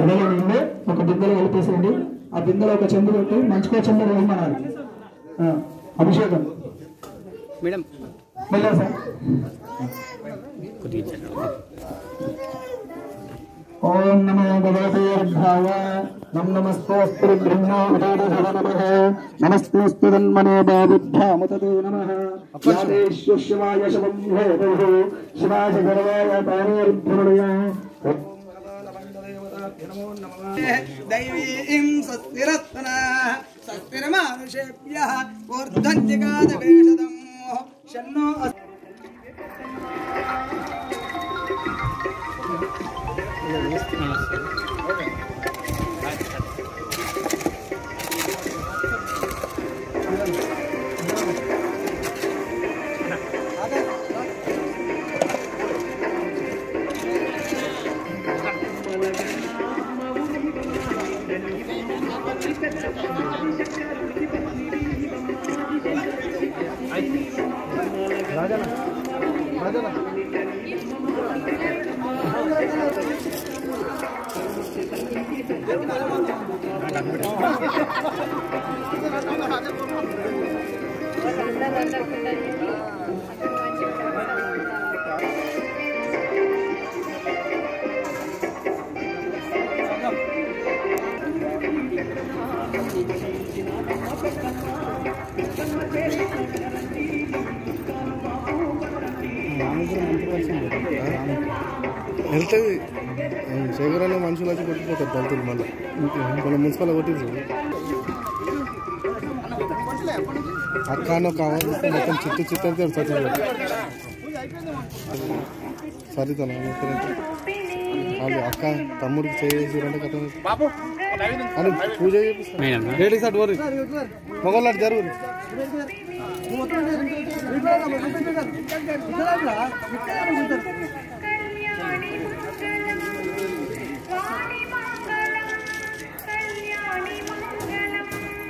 వడల నిండే ఒక బిందెలో కలిపేసేయండి ఆ బిందెలో ఒక చెంబు పెట్టి మంచుకో చెంబు వేయమనాలి ఆ, అభిషేకం మేడం వెళ్ళా సార్ కొద్దిగా ఇచ్చాను. ఓం నమో భగవతే రుద్రాయ నం నమస్తోస్తు బ్రహ్మ నమః నమస్తోస్తు తన్మనే బాబుభ్యాముతతే నమః యాదేశ్వశివాయ శవం హేతుః శివాయ గర్వాయ తానేర్భ్రమణయ దైవీం స్వస్తిరత్న స్వస్తిరమానుషేభ్య ఊర్ధ్వంతికాదవేషదం షన్నో అస్- వెళ్తుంది శేఖరాన్ని మనుషులు వచ్చి కొట్టిపోతారు దళితులు మళ్ళీ మన మున్సిపల్ కొట్టింది అక్క అని ఒక ఆవాజ్ వస్తే మొత్తం చిట్టు చిట్టు అయితే చచ్చిపోయాడు సరితన వాళ్ళు అక్క తమ్ముడికి చేసిరంటే కథ అని పూజ చేపిస్తారు మేడం లేడీస్ అటు వరకు మొగలు అటు జరుగు కళ్యాణి మంగళం వాణి మంగళం కళ్యాణి మంగళం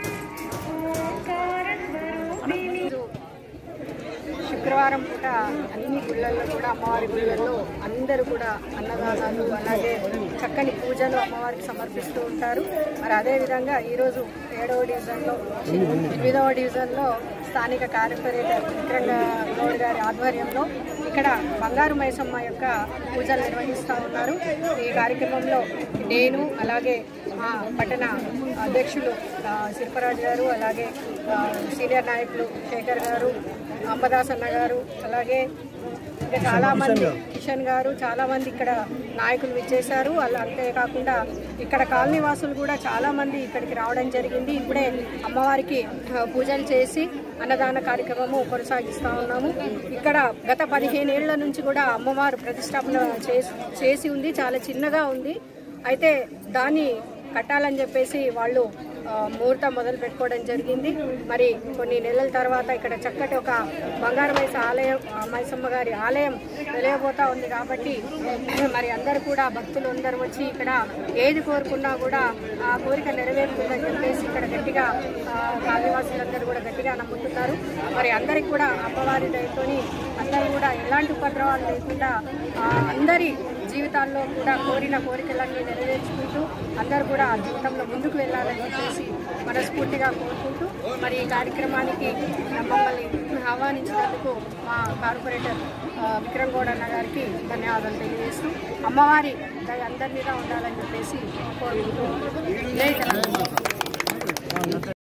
ఓంకారస్వరూపిణి శుక్రవారం పూట అన్ని గుళ్ళల్లో కూడా అమ్మవారి గుళ్ళల్లో అందరూ కూడా అన్నదానాలు అలాగే చక్కని పూజలు అమ్మవారికి సమర్పిస్తూ ఉంటారు మరి అదేవిధంగా ఈరోజు ఏడవ డివిజన్లో ఎనిమిదవ డివిజన్లో స్థానిక కార్పొరేటర్ విక్రంగ గౌడ్ గారి ఆధ్వర్యంలో ఇక్కడ బంగారు మైసమ్మ యొక్క పూజలు నిర్వహిస్తూ ఉన్నారు ఈ కార్యక్రమంలో నేను అలాగే మా పట్టణ అధ్యక్షులు ఆ, శిల్పరాజు గారు అలాగే ఆ, సీనియర్ నాయకులు శేఖర్ గారు అంబదాస్ అన్న గారు అలాగే ఇంకా చాలా మంది కిషన్ గారు చాలా మంది ఇక్కడ నాయకులు విచ్చేశారు అలా అంతేకాకుండా ఇక్కడ కాలనీ వాసులు కూడా చాలా మంది ఇక్కడికి రావడం జరిగింది ఇప్పుడే అమ్మవారికి ఆ, పూజలు చేసి అన్నదాన కార్యక్రమము కొనసాగిస్తూ ఉన్నాము ఇక్కడ గత పదిహేను ఏళ్ల నుంచి కూడా అమ్మవారు ప్రతిష్టాపన చేసి చేసి ఉంది చాలా చిన్నగా ఉంది అయితే దాన్ని కట్టాలని చెప్పేసి వాళ్ళు ఆ, ముహూర్తం మొదలు పెట్టుకోవడం జరిగింది మరి కొన్ని నెలల తర్వాత ఇక్కడ చక్కటి ఒక బంగారు మైస ఆలయం ఆ, మైసమ్మ గారి ఆలయం వెలయబోతా ఉంది కాబట్టి మరి అందరూ కూడా భక్తులు అందరూ వచ్చి ఇక్కడ ఏది కోరుకున్నా కూడా ఆ కోరిక నెరవేరుతుందని చెప్పేసి ఇక్కడ గట్టిగా ఆ, కాలనివాసులందరూ కూడా గట్టిగా నమ్ముతున్నారు మరి అందరికి కూడా అమ్మవారి దయతోని అందరూ కూడా ఎలాంటి ఉపద్రవాలు లేకుండా ఆ, అందరి జీవితాల్లో కూడా కోరిన కోరికలన్నీ నెరవేర్చుకుంటూ అందరూ కూడా ఆ జీవితంలో ముందుకు వెళ్ళాలని చెప్పేసి మనస్ఫూర్తిగా కోరుకుంటూ మరి ఈ కార్యక్రమానికి మమ్మల్ని ఆహ్వానించినందుకు మా కార్పొరేటర్ ఆ, విక్రమ్ గౌడ్ అన్న గారికి ధన్యవాదాలు తెలియజేస్తూ అమ్మవారి దయ అందరి మీద ఉండాలని చెప్పేసి కోరుకుంటూ జై తెలంగాణ